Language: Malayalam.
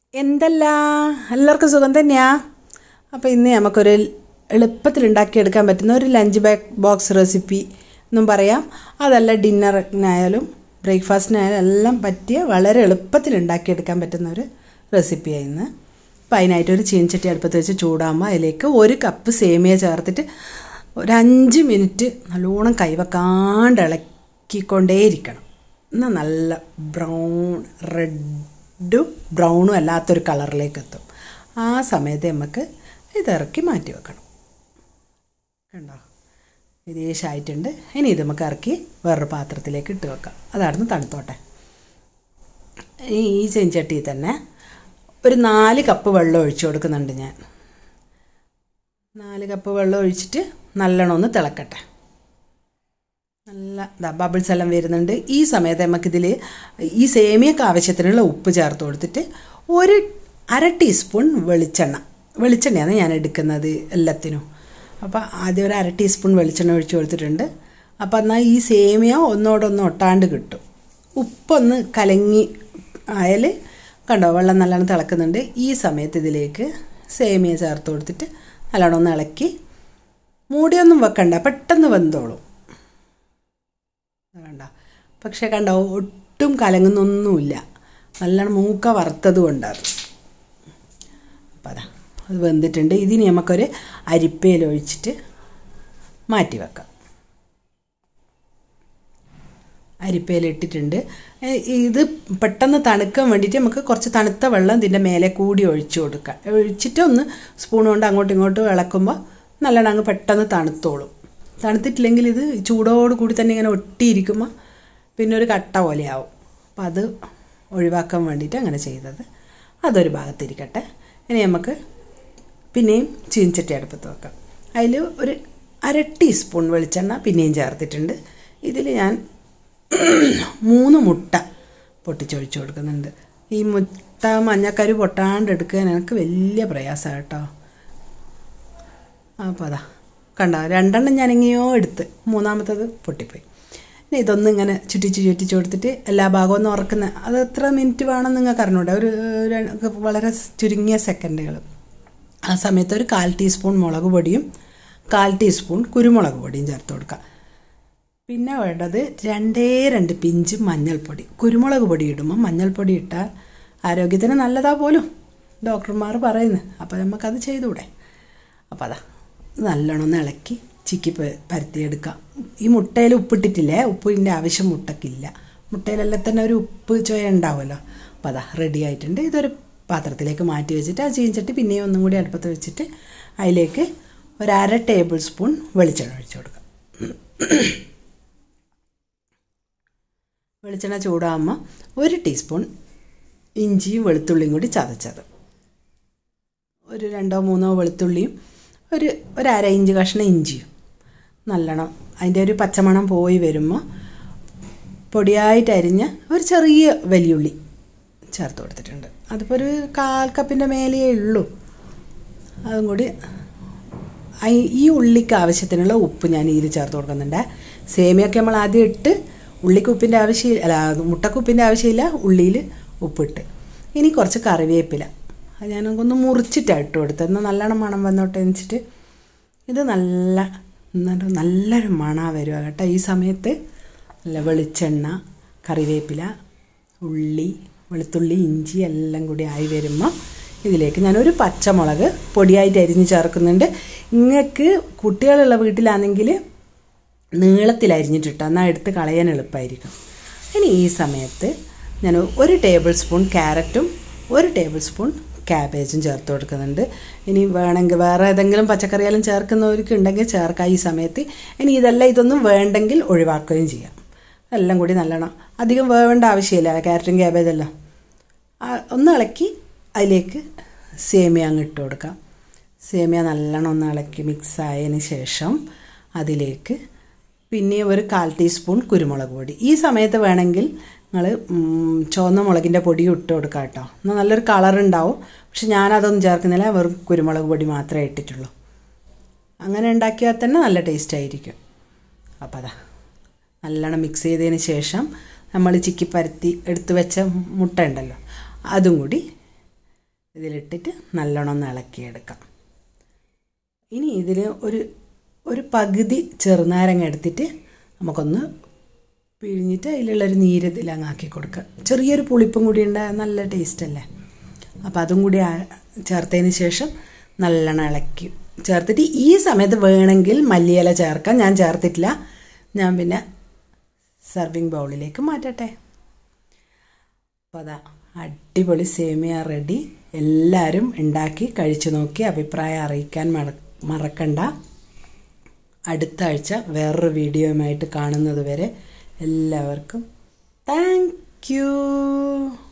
എന്തല്ല എല്ലാവർക്കും സുഖം തന്നെയാ അപ്പോൾ ഇന്ന് നമുക്കൊരു എളുപ്പത്തിൽ ഉണ്ടാക്കിയെടുക്കാൻ പറ്റുന്ന ഒരു ലഞ്ച് ബാഗ് ബോക്സ് റെസിപ്പി എന്നും പറയാം അതല്ല ഡിന്നറിനായാലും ബ്രേക്ക്ഫാസ്റ്റിനായാലും എല്ലാം പറ്റിയ വളരെ എളുപ്പത്തിൽ ഉണ്ടാക്കിയെടുക്കാൻ പറ്റുന്ന ഒരു റെസിപ്പിയാണ് ഇന്ന് അപ്പോൾ അതിനായിട്ട് ഒരു ചീൻചട്ടി അടുപ്പത്ത് വെച്ച് ചൂടാകുമ്പോൾ അതിലേക്ക് ഒരു കപ്പ് സേമിയ ചേർത്തിട്ട് ഒരു അഞ്ച് മിനിറ്റ് നല്ലോണം കൈവക്കാണ്ട് ഇളക്കിക്കൊണ്ടേയിരിക്കണം എന്നാൽ നല്ല ബ്രൗൺ റെഡും ബ്രൗണും അല്ലാത്തൊരു കളറിലേക്ക് എത്തും ആ സമയത്ത് നമുക്ക് ഇതിറക്കി മാറ്റി വെക്കണം കണ്ടോ വിദേശമായിട്ടുണ്ട് ഇനി ഇത് നമുക്ക് ഇറക്കി വേറൊരു പാത്രത്തിലേക്ക് ഇട്ട് വെക്കാം അതായിരുന്നു തണുത്തോട്ടെ ഈ ഈ ചെഞ്ചട്ടിയിൽ തന്നെ ഒരു നാല് കപ്പ് വെള്ളം ഒഴിച്ചു കൊടുക്കുന്നുണ്ട് ഞാൻ നാല് കപ്പ് വെള്ളം ഒഴിച്ചിട്ട് നല്ലോണം ഒന്ന് തിളക്കട്ടെ നല്ല ഇതാ ബബിൾസ് എല്ലാം വരുന്നുണ്ട് ഈ സമയത്ത് നമുക്കിതിൽ ഈ സേമിയക്ക് ആവശ്യത്തിനുള്ള ഉപ്പ് ചേർത്ത് കൊടുത്തിട്ട് ഒരു അര ടീസ്പൂൺ വെളിച്ചെണ്ണ വെളിച്ചെണ്ണയാണ് ഞാൻ എടുക്കുന്നത് എല്ലാത്തിനും അപ്പോൾ ആദ്യം ഒരു അര ടീസ്പൂൺ വെളിച്ചെണ്ണ ഒഴിച്ച് കൊടുത്തിട്ടുണ്ട് അപ്പോൾ എന്നാൽ ഈ സേമിയ ഒന്നോടൊന്ന് ഒട്ടാണ്ട് കിട്ടും ഉപ്പൊന്ന് കലങ്ങി ആയാൽ കണ്ടോ വെള്ളം നല്ലോണം തിളക്കുന്നുണ്ട് ഈ സമയത്ത് ഇതിലേക്ക് സേമിയ ചേർത്ത് കൊടുത്തിട്ട് നല്ലോണം ഒന്ന് ഇളക്കി മൂടിയൊന്നും വെക്കണ്ട പെട്ടെന്ന് വെന്തോളും വേണ്ട പക്ഷേ കണ്ടോ ഒട്ടും കലങ്ങുന്നൊന്നുമില്ല നല്ലോണം മൂക്ക വറുത്തത് കൊണ്ടാണ് അപ്പം അതാ അത് വെന്തിട്ടുണ്ട് ഇതിന് നമുക്കൊരു അരിപ്പയിൽ ഒഴിച്ചിട്ട് മാറ്റി വെക്കാം അരിപ്പയിൽ ഇട്ടിട്ടുണ്ട് ഇത് പെട്ടെന്ന് തണുക്കാൻ വേണ്ടിയിട്ട് നമുക്ക് കുറച്ച് തണുത്ത വെള്ളം ഇതിൻ്റെ മേലെ കൂടി ഒഴിച്ചു കൊടുക്കാം ഒഴിച്ചിട്ട് ഒന്ന് സ്പൂൺ കൊണ്ട് അങ്ങോട്ടും ഇങ്ങോട്ടും ഇളക്കുമ്പോൾ നല്ലോണം അങ്ങ് പെട്ടെന്ന് തണുത്തോളും തണുത്തിട്ടില്ലെങ്കിൽ ഇത് ചൂടോട് കൂടി തന്നെ ഇങ്ങനെ ഒട്ടിയിരിക്കുമ്പോൾ പിന്നെ ഒരു കട്ട പോലെയാവും അപ്പം അത് ഒഴിവാക്കാൻ വേണ്ടിയിട്ട് അങ്ങനെ ചെയ്തത് അതൊരു ഭാഗത്തിരിക്കട്ടെ ഇനി നമുക്ക് പിന്നെയും ചീൻചട്ടി അടുപ്പത്ത് വെക്കാം അതിൽ ഒരു അര ടീസ്പൂൺ വെളിച്ചെണ്ണ പിന്നെയും ചേർത്തിട്ടുണ്ട് ഇതിൽ ഞാൻ മൂന്ന് മുട്ട പൊട്ടിച്ചൊഴിച്ച് കൊടുക്കുന്നുണ്ട് ഈ മുട്ട മഞ്ഞക്കരി പൊട്ടാണ്ട് എടുക്കാൻ എനിക്ക് വലിയ പ്രയാസമാണ് കേട്ടോ അപ്പോൾ അതാ കണ്ടോ രണ്ടെണ്ണം ഞാനെങ്ങനെയോ എടുത്ത് മൂന്നാമത്തത് പൊട്ടിപ്പോയി ഇനി ഇതൊന്നും ഇങ്ങനെ ചുറ്റിച്ച് ചുറ്റിച്ച് കൊടുത്തിട്ട് എല്ലാ ഭാഗവും ഒന്ന് ഉറക്കുന്ന അത് എത്ര മിനിറ്റ് വേണം നിങ്ങൾക്ക് അറിഞ്ഞൂടെ ഒരു വളരെ ചുരുങ്ങിയ സെക്കൻഡുകൾ ആ സമയത്ത് ഒരു കാൽ ടീസ്പൂൺ മുളക് പൊടിയും കാൽ ടീസ്പൂൺ കുരുമുളക് പൊടിയും ചേർത്ത് കൊടുക്കുക പിന്നെ വേണ്ടത് രണ്ടേ രണ്ട് പിഞ്ച് മഞ്ഞൾപ്പൊടി കുരുമുളക് പൊടി ഇടുമ്പോൾ മഞ്ഞൾപ്പൊടി ഇട്ടാൽ ആരോഗ്യത്തിന് നല്ലതാ പോലും ഡോക്ടർമാർ പറയുന്നത് അപ്പോൾ നമുക്കത് ചെയ്തുകൂടെ അപ്പോൾ അതാ നല്ലോണം ഒന്ന് ഇളക്കി ചിക്കി പരത്തിയെടുക്കാം ഈ മുട്ടയിൽ ഉപ്പിട്ടിട്ടില്ലേ ഉപ്പിൻ്റെ ആവശ്യം മുട്ടക്കില്ല മുട്ടയിലെല്ലാം തന്നെ ഒരു ഉപ്പ് ചോയ ഉണ്ടാവുമല്ലോ അപ്പോൾ അതാ റെഡി ആയിട്ടുണ്ട് ഇതൊരു പാത്രത്തിലേക്ക് മാറ്റി വെച്ചിട്ട് ആ ചീഞ്ചട്ടി പിന്നെയും ഒന്നും കൂടി അടുപ്പത്ത് വെച്ചിട്ട് അതിലേക്ക് ഒരു അര ടേബിൾ സ്പൂൺ വെളിച്ചെണ്ണ ഒഴിച്ചു കൊടുക്കാം വെളിച്ചെണ്ണ ചൂടാകുമ്പോൾ ഒരു ടീസ്പൂൺ ഇഞ്ചിയും വെളുത്തുള്ളിയും കൂടി ചതച്ചത് ഒരു രണ്ടോ മൂന്നോ വെളുത്തുള്ളിയും ഒരു ഒരു അര ഇഞ്ച് കഷ്ണം ഇഞ്ചിയും നല്ലോണം അതിൻ്റെ ഒരു പച്ചമണം പോയി വരുമ്പോൾ പൊടിയായിട്ട് അരിഞ്ഞ ഒരു ചെറിയ വലിയുള്ളി ചേർത്ത് കൊടുത്തിട്ടുണ്ട് അതിപ്പോൾ ഒരു കാൽ കപ്പിൻ്റെ മേലെയേ ഉള്ളൂ അതും കൂടി ഈ ഉള്ളിക്ക് ആവശ്യത്തിനുള്ള ഉപ്പ് ഞാൻ ഇതിൽ ചേർത്ത് കൊടുക്കുന്നുണ്ട് സേമിയൊക്കെ നമ്മൾ ആദ്യം ഇട്ട് ഉള്ളിക്ക് ഉപ്പിൻ്റെ ആവശ്യമില്ല അല്ല മുട്ടക്കുപ്പിൻ്റെ ആവശ്യമില്ല ഉള്ളിയിൽ ഉപ്പിട്ട് ഇനി കുറച്ച് കറിവേപ്പില അത് ഞാനൊന്ന് മുറിച്ചിട്ടാണ് ഇട്ട് കൊടുത്തത് എന്നാൽ നല്ലോണം മണം വന്നോട്ടെ വെച്ചിട്ട് ഇത് നല്ല നല്ലൊരു മണ വരുക കേട്ടോ ഈ സമയത്ത് നല്ല വെളിച്ചെണ്ണ കറിവേപ്പില ഉള്ളി വെളുത്തുള്ളി ഇഞ്ചി എല്ലാം കൂടി ആയി വരുമ്പോൾ ഇതിലേക്ക് ഞാനൊരു പച്ചമുളക് പൊടിയായിട്ട് അരിഞ്ഞ് ചേർക്കുന്നുണ്ട് നിങ്ങൾക്ക് കുട്ടികളുള്ള വീട്ടിലാണെങ്കിൽ നീളത്തിൽ അരിഞ്ഞിട്ടിട്ട് എന്നാൽ എടുത്ത് കളയാൻ എളുപ്പമായിരിക്കും ഇനി ഈ സമയത്ത് ഞാൻ ഒരു ടേബിൾ സ്പൂൺ ക്യാരറ്റും ഒരു ടേബിൾ സ്പൂൺ ക്യാബേജും ചേർത്ത് കൊടുക്കുന്നുണ്ട് ഇനി വേണമെങ്കിൽ വേറെ ഏതെങ്കിലും പച്ചക്കറിയെല്ലാം ചേർക്കുന്നവർക്ക് ഉണ്ടെങ്കിൽ ചേർക്കാം ഈ സമയത്ത് ഇനി ഇതെല്ലാം ഇതൊന്നും വേണ്ടെങ്കിൽ ഒഴിവാക്കുകയും ചെയ്യാം എല്ലാം കൂടി നല്ലോണം അധികം വേവേണ്ട ആവശ്യമില്ല ക്യാരറ്റും ക്യാബേജെല്ലാം ഒന്ന് ഇളക്കി അതിലേക്ക് സേമിയ അങ്ങ് ഇട്ട് കൊടുക്കാം സേമിയ നല്ലോണം ഒന്ന് ഇളക്കി മിക്സ് ആയതിന് ശേഷം അതിലേക്ക് പിന്നെ ഒരു കാൽ ടീസ്പൂൺ കുരുമുളക് പൊടി ഈ സമയത്ത് വേണമെങ്കിൽ നിങ്ങൾ ചുവന്ന മുളകിൻ്റെ പൊടി ഇട്ട് കൊടുക്കുക കേട്ടോ എന്നാൽ നല്ലൊരു കളർ ഉണ്ടാവും പക്ഷെ ഞാനതൊന്നും ചേർക്കുന്നില്ല വെറും കുരുമുളക് പൊടി മാത്രമേ ഇട്ടിട്ടുള്ളൂ അങ്ങനെ ഉണ്ടാക്കിയാൽ തന്നെ നല്ല ടേസ്റ്റ് ആയിരിക്കും അപ്പോൾ അതാ നല്ലോണം മിക്സ് ചെയ്തതിന് ശേഷം നമ്മൾ ചിക്കി പരത്തി എടുത്തു വെച്ച മുട്ട ഉണ്ടല്ലോ അതും കൂടി ഇതിലിട്ടിട്ട് നല്ലോണം ഒന്ന് ഇളക്കിയെടുക്കാം ഇനി ഇതിൽ ഒരു ഒരു പകുതി ചെറുനാരങ്ങ എടുത്തിട്ട് നമുക്കൊന്ന് പിഴിഞ്ഞിട്ട് അതിലുള്ളൊരു നീര് ഇതിലങ്ങ് ആക്കി കൊടുക്കുക ചെറിയൊരു പുളിപ്പും കൂടി ഉണ്ടായ നല്ല ടേസ്റ്റ് അല്ലേ അപ്പോൾ അതും കൂടി ചേർത്തതിന് ശേഷം നല്ലോണം ഇളക്കി ചേർത്തിട്ട് ഈ സമയത്ത് വേണമെങ്കിൽ മല്ലിയില ചേർക്കാം ഞാൻ ചേർത്തിട്ടില്ല ഞാൻ പിന്നെ സർവിങ് ബൗളിലേക്ക് മാറ്റട്ടെ അപ്പോൾ അതാ അടിപൊളി സേമിയ റെഡി എല്ലാവരും ഉണ്ടാക്കി കഴിച്ചു നോക്കി അഭിപ്രായം അറിയിക്കാൻ മറ മറക്കണ്ട അടുത്ത ആഴ്ച വേറൊരു വീഡിയോയുമായിട്ട് കാണുന്നത് വരെ എല്ലാവർക്കും താങ്ക് യു